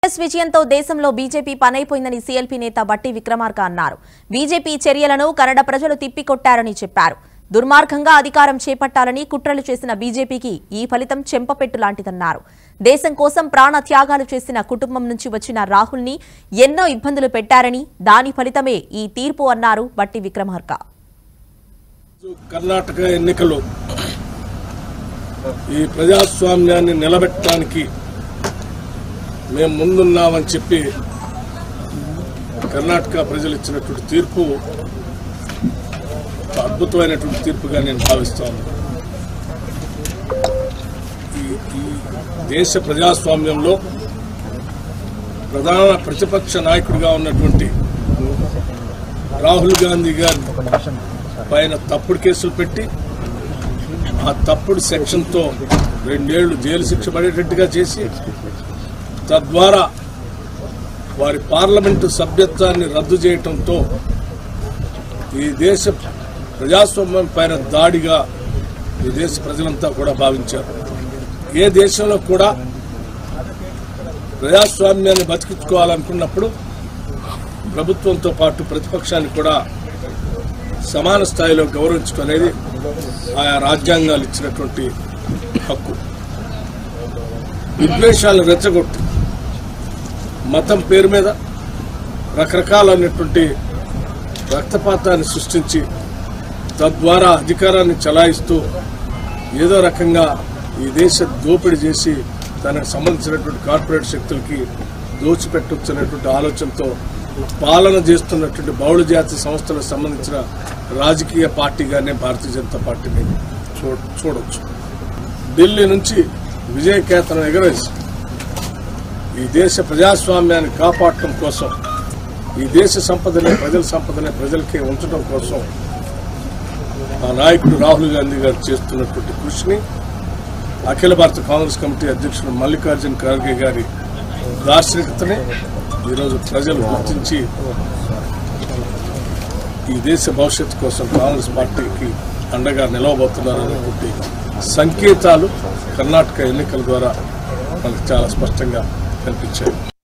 కాంగ్రెస్ విజయంతో దేశంలో BJP పనైపోయిందని CLP నేత బట్టి విక్రమార్క అన్నారు బీజేపీ చర్యలను కన్నడ ప్రజలు తిప్పికొట్టారని చెప్పారు దుర్మార్గంగా అధికారం చేపట్టాలని కుట్రలు చేసిన బీజేపీకి ఈ ఫలితం చెంపపెట్టు లాంటిదన్నారు దేశం కోసం ప్రాణ త్యాగాలు చేసిన కుటుంబం నుంచి వచ్చిన రాహుల్ని ఎన్నో ఇబ్బందులు పెట్టారని దాని ఫలితమే ఈ తీర్పు అన్నారు బట్టి విక్రమార్క కర్ణాటక ఎన్నికలు ఈ ప్రజాస్వామ్యాన్ని నిలబెట్టడానికి మేము ముందున్నామని చెప్పి కర్ణాటక ప్రజలు ఇచ్చినటువంటి తీర్పు ఒక అద్భుతమైనటువంటి తీర్పుగా నేను భావిస్తాను ఈ ఈ దేశ ప్రజాస్వామ్యంలో ప్రధాన ప్రతిపక్ష నాయకుడిగా ఉన్నటువంటి రాహుల్ గాంధీ గారి పైన తప్పుడు కేసులు పెట్టి ఆ తప్పుడు సెక్షన్తో రెండేళ్లు జైలు శిక్ష పడేటట్టుగా చేసి తద్వారా వారి పార్లమెంటు సభ్యత్వాన్ని రద్దు చేయటంతో ఈ దేశ ప్రజాస్వామ్యం పైన దాడిగా ఈ దేశ ప్రజలంతా కూడా భావించారు ఏ దేశంలో కూడా ప్రజాస్వామ్యాన్ని బతికించుకోవాలనుకున్నప్పుడు ప్రభుత్వంతో పాటు ప్రతిపక్షాన్ని కూడా సమాన స్థాయిలో గౌరవించడం అనేది ఆయా రాజ్యాంగాలు ఇచ్చినటువంటి హక్కు విద్వేషాలను రెచ్చగొట్టి మతం పేరు మీద రకరకాలైనటువంటి రక్తపాతాన్ని సృష్టించి తద్వారా అధికారాన్ని చలాయిస్తూ ఏదో రకంగా ఈ దేశ దోపిడీ చేసి దానికి సంబంధించినటువంటి కార్పొరేట్ శక్తులకి దోచిపెట్టొచ్చు అనేటువంటి ఆలోచనతో పాలన చేస్తున్నటువంటి బహుళ జాతి సంస్థలకు సంబంధించిన రాజకీయ పార్టీగానే భారతీయ జనతా పార్టీని చూ చూడొచ్చు ఢిల్లీ నుంచి విజయకేతనం ఎగరేసి ఈ దేశ ప్రజాస్వామ్యాన్ని కాపాడటం కోసం ఈ దేశ సంపదనే ప్రజల సంపదనే ప్రజలకే ఉంచడం కోసం ఆ నాయకుడు రాహుల్ గాంధీ గారు చేస్తున్నటువంటి కృషిని అఖిల భారత కాంగ్రెస్ కమిటీ అధ్యక్షుడు మల్లికార్జున ఖర్గే గారి దార్శనికతని ఈరోజు ప్రజలు గుర్తించి ఈ దేశ భవిష్యత్తు కోసం కాంగ్రెస్ పార్టీకి అండగా నిలవబోతున్నారనేటువంటి సంకేతాలు కర్ణాటక ఎన్నికల ద్వారా మనకు చాలా స్పష్టంగా కనిపించాయి